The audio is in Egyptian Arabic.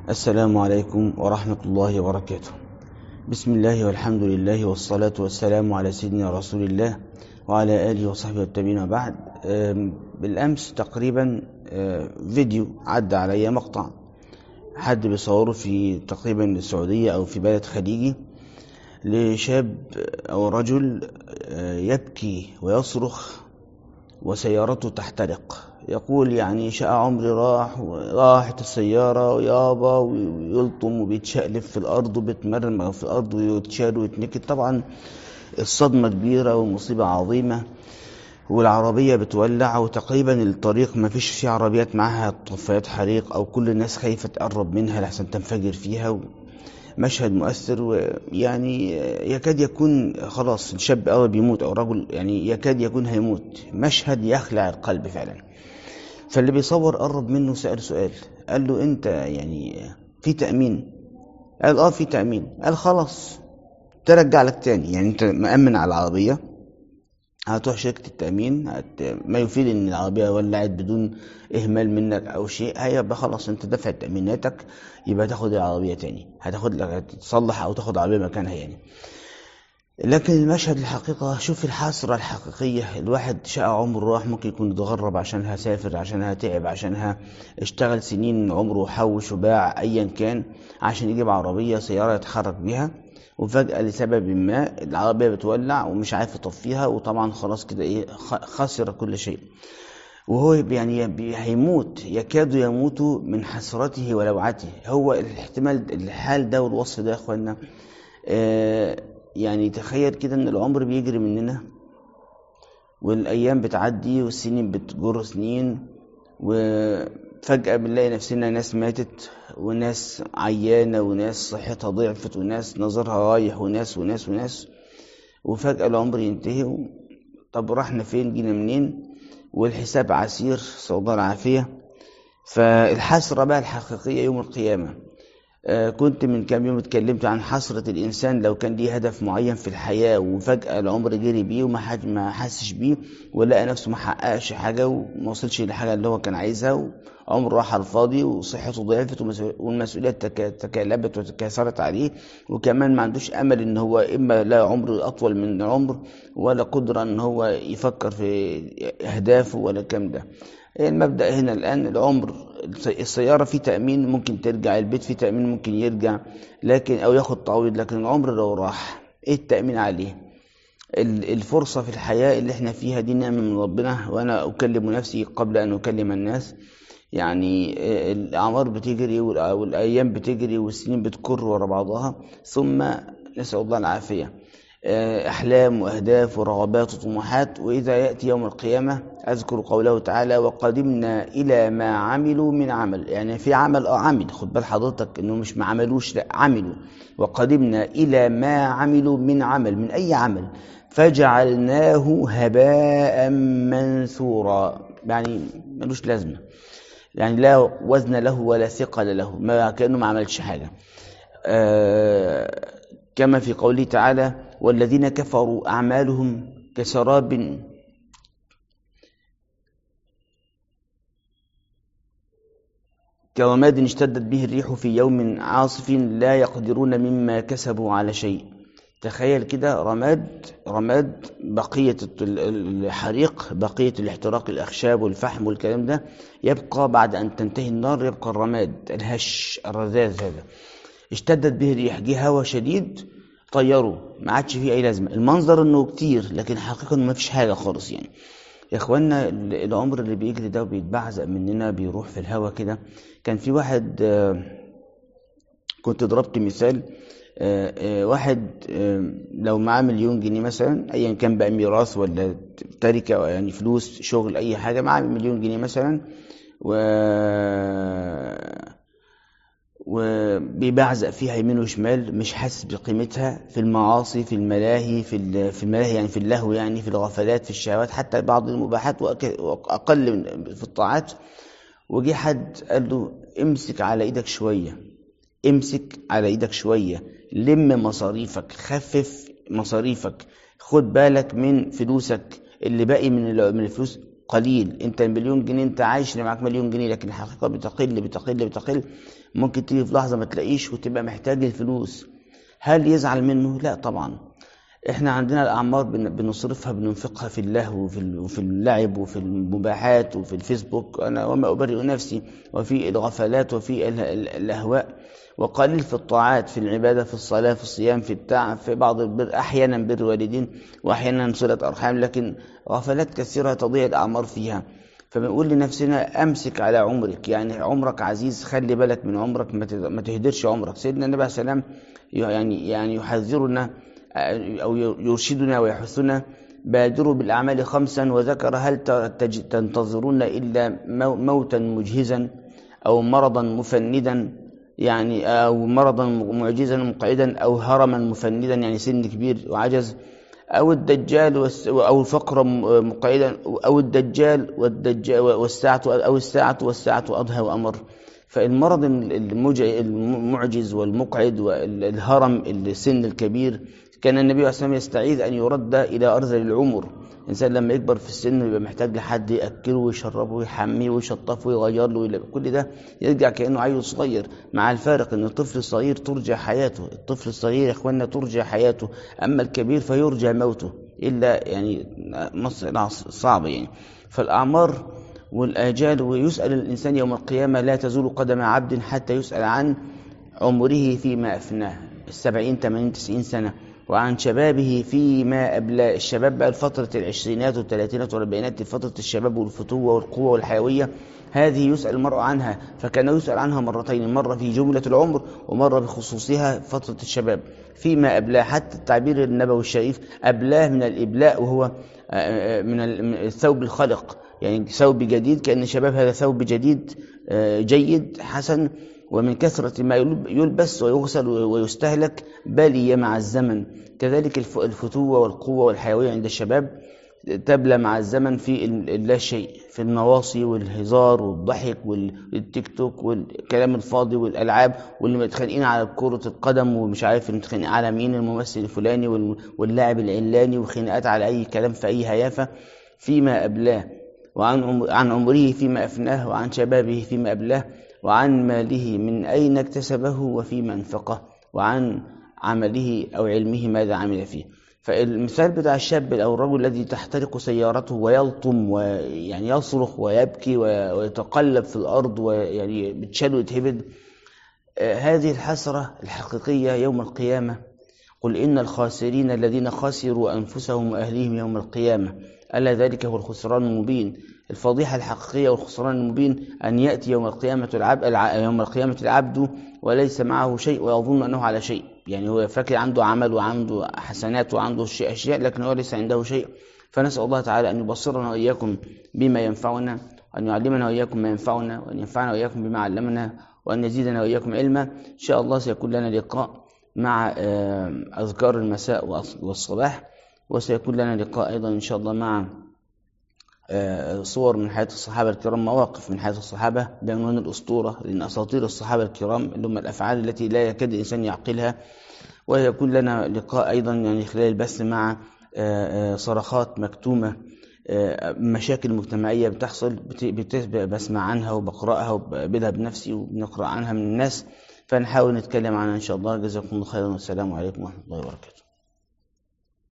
السلام عليكم ورحمة الله وبركاته بسم الله والحمد لله والصلاة والسلام على سيدنا رسول الله وعلى آله وصحبه والتابعين وبعد آم، بالأمس تقريبا آه، فيديو عدى علي مقطع حد بيصوره في تقريبا السعودية أو في بلد خليجي لشاب أو رجل آه، يبكي ويصرخ وسيارته تحترق يقول يعني شقى عمري راح وراحت السيارة ويابا ويلطم وبيتشقلب في الأرض وبيتمرمغ في الأرض ويتشال ويتنكد طبعا الصدمة كبيرة ومصيبة عظيمة والعربية بتولع وتقريبا الطريق ما فيش فيه عربيات معاها طفايات حريق أو كل الناس خايفة تقرب منها لحسن تنفجر فيها مشهد مؤثر ويعني يكاد يكون خلاص الشاب قرب يموت أو رجل يعني يكاد يكون هيموت مشهد يخلع القلب فعلا فاللي بيصور قرب منه سأل سؤال قال له أنت يعني في تأمين قال اه في تأمين قال خلاص ترجع لك تاني يعني انت مأمن على العربية هتروح شركة التأمين هت... ما يفيد ان العربية ولعت بدون اهمال منك او شيء هيبقى خلاص انت دفع تأميناتك يبقى تاخد العربية تاني هتاخد لك تصلح او تاخد عربية مكانها يعني لكن المشهد الحقيقة شوف الحسرة الحقيقية الواحد شقى عمره راح ممكن يكون اتغرب عشانها سافر عشانها تعب عشانها اشتغل سنين عمره حوش وباع ايا كان عشان يجيب عربية سيارة يتحرك بيها وفجأة لسبب ما العربية بتولع ومش عارف يطفيها وطبعا خلاص كده ايه خ- خسر كل شيء وهو يعني بي- هيموت يكاد يموت من حسرته ولوعته هو الاحتمال الحال ده والوصف ده يا اخوانا آه يعني تخيل كده ان العمر بيجري مننا والايام بتعدي والسنين بتجر سنين وفجأة بنلاقي نفسنا ناس ماتت وناس عيانة وناس صحتها ضعفت وناس نظرها رايح وناس وناس وناس وفجأة العمر ينتهي و- طب رحنا فين جينا منين والحساب عسير صلى الله العافية فالحسرة بقى الحقيقية يوم القيامة آه، كنت من كام يوم اتكلمت عن حسرة الإنسان لو كان ليه هدف معين في الحياة وفجأة العمر جري بيه وما حد ما حسش بيه ولقى نفسه ما حققش حاجة وما وصلش للحاجة اللي هو كان عايزها وعمره راح على الفاضي وصحته ضعفت ومسؤول- والمسؤوليات تك- تكالبت وتكاثرت عليه وكمان ما عندوش أمل إن هو إما لا عمر أطول من عمر ولا قدرة إن هو يفكر في أهدافه ولا الكلام ده المبدأ هنا الآن العمر السيارة في تأمين ممكن ترجع البيت في تأمين ممكن يرجع لكن أو ياخد تعويض لكن العمر لو راح إيه التأمين عليه ال- الفرصة في الحياة اللي احنا فيها دي نعمة من ربنا وأنا أكلم نفسي قبل أن أكلم الناس يعني آه، الأعمار بتجري والأ- والأيام بتجري والسنين بتكر ورا بعضها ثم نسأل الله العافية آه، أحلام وأهداف ورغبات وطموحات وإذا يأتي يوم القيامة أذكر قوله تعالى وقدمنا إلى ما عملوا من عمل يعني في عمل أه عمل خد بال حضرتك إنه مش ما عملوش لا عملوا وقدمنا إلى ما عملوا من عمل من أي عمل فجعلناه هباء منثورا يعني ملوش لازمة يعني لا وزن له ولا ثقل له ما كأنه ما عملش حاجة آه، كما في قوله تعالى والذين كفروا أعمالهم كسراب كرماد اشتدت به الريح في يوم عاصف لا يقدرون مما كسبوا على شيء تخيل كده رماد رماد بقية ال- ال- الحريق بقية الاحتراق الأخشاب والفحم والكلام ده يبقى بعد أن تنتهي النار يبقى الرماد الهش الرذاذ هذا اشتدت به الريح جه هوا شديد طيره ما عادش فيه أي لازمة المنظر إنه كتير لكن حقيقة ما فيش حاجة خالص يعني يا اخوانا ال- العمر اللي بيجري ده وبيتبعزق مننا بيروح في الهوا كده كان في واحد آه، كنت ضربت مثال آه، آه، واحد آه، لو معاه مليون جنيه مثلا ايا كان بقى ميراث ولا تركه أو يعني فلوس شغل اي حاجه معاه مليون جنيه مثلا و وبيبعزق فيها يمين وشمال مش حاسس بقيمتها في المعاصي في الملاهي في ال- في الملاهي يعني في اللهو يعني في الغفلات في الشهوات حتى بعض المباحات وأك- واقل من في الطاعات وجي حد قال له امسك على ايدك شويه امسك على ايدك شويه لم مصاريفك خفف مصاريفك خد بالك من فلوسك اللي باقي من ال- من الفلوس قليل انت مليون جنيه انت عايش اللي معاك مليون جنيه لكن الحقيقه بتقل بتقل بتقل ممكن تيجي في لحظه ما تلاقيش وتبقى محتاج الفلوس هل يزعل منه لا طبعا احنا عندنا الاعمار بنصرفها بننفقها في اللهو وفي وفي اللعب وفي المباحات وفي الفيسبوك انا وما ابرئ نفسي وفي الغفلات وفي الاهواء وقليل في الطاعات في العباده في الصلاه في الصيام في بتاع في بعض البر احيانا بر والدين واحيانا صله ارحام لكن غفلات كثيره تضيع الاعمار فيها فبنقول لنفسنا امسك على عمرك يعني عمرك عزيز خلي بالك من عمرك ما تهدرش عمرك سيدنا النبي عليه السلام يعني يعني يحذرنا أو يرشدنا ويحثنا بادروا بالأعمال خمسا وذكر هل تنتظرون إلا موتا مجهزا أو مرضا مفندا يعني أو مرضا معجزا مقعدا أو هرما مفندا يعني سن كبير وعجز أو الدجال أو الفقر مقعدا أو الدجال والدجال والساعة أو الساعة والساعة أضهى وأمر فالمرض المعجز والمقعد والهرم السن الكبير كان النبي عليه الصلاة والسلام يستعيذ أن يرد إلى أرذل العمر الإنسان لما يكبر في السن يبقى محتاج لحد يأكله ويشربه ويحميه ويشطفه ويغير له كل ده يرجع كأنه عيل صغير مع الفارق أن الطفل الصغير ترجع حياته الطفل الصغير يا إخواننا ترجع حياته أما الكبير فيرجع موته إلا يعني مصر صعب يعني فالأعمار والآجال ويسأل الإنسان يوم القيامة لا تزول قدم عبد حتى يسأل عن عمره فيما أفناه السبعين ثمانين تسعين سنة وعن شبابه فيما أبلى الشباب بقى فترة العشرينات والثلاثينات والأربعينات فترة الشباب والفتوة والقوة والحيوية هذه يسأل المرء عنها فكان يسأل عنها مرتين مرة في جملة العمر ومرة بخصوصها فترة الشباب فيما أبلاه حتى التعبير النبوي الشريف أبلاه من الإبلاء وهو من الثوب الخلق يعني ثوب جديد كأن الشباب هذا ثوب جديد جيد حسن ومن كثرة ما يلبس ويغسل ويستهلك بلي مع الزمن كذلك الفتوة والقوة والحيوية عند الشباب تبلى مع الزمن في لا شيء في النواصي والهزار والضحك والتيك توك والكلام الفاضي والالعاب واللي متخانقين على كرة القدم ومش عارف متخانقين على مين الممثل الفلاني واللاعب العلاني وخناقات على اي كلام في اي هيافه فيما ابلاه وعن عن عمره فيما افناه وعن شبابه فيما ابلاه وعن ماله من أين اكتسبه وفيما انفقه وعن عمله أو علمه ماذا عمل فيه فالمثال بتاع الشاب أو الرجل الذي تحترق سيارته ويلطم ويعني يصرخ ويبكي ويتقلب في الأرض ويعني بتشال ويتهبد هذه الحسرة الحقيقية يوم القيامة قل إن الخاسرين الذين خسروا أنفسهم وأهليهم يوم القيامة ألا ذلك هو الخسران المبين الفضيحة الحقيقية والخسران المبين أن يأتي يوم القيامة العبد يوم القيامة العبد وليس معه شيء ويظن أنه على شيء يعني هو فاكر عنده عمل وعنده حسنات وعنده شيء أشياء لكن هو ليس عنده شيء فنسأل الله تعالى أن يبصرنا وإياكم بما ينفعنا وأن يعلمنا وإياكم ما ينفعنا وأن ينفعنا وإياكم بما علمنا وأن يزيدنا وإياكم علما إن شاء الله سيكون لنا لقاء مع أذكار المساء والصباح وسيكون لنا لقاء أيضا إن شاء الله مع صور من حياة الصحابة الكرام مواقف من حياة الصحابة بعنوان الأسطورة لأن أساطير الصحابة الكرام اللي هم الأفعال التي لا يكاد الإنسان يعقلها ويكون لنا لقاء أيضا يعني خلال البث مع صرخات مكتومة مشاكل مجتمعية بتحصل بسمع عنها وبقرأها وبدها بنفسي وبنقرأ عنها من الناس فنحاول نتكلم عنها إن شاء الله جزاكم الله خيرا والسلام عليكم ورحمة الله وبركاته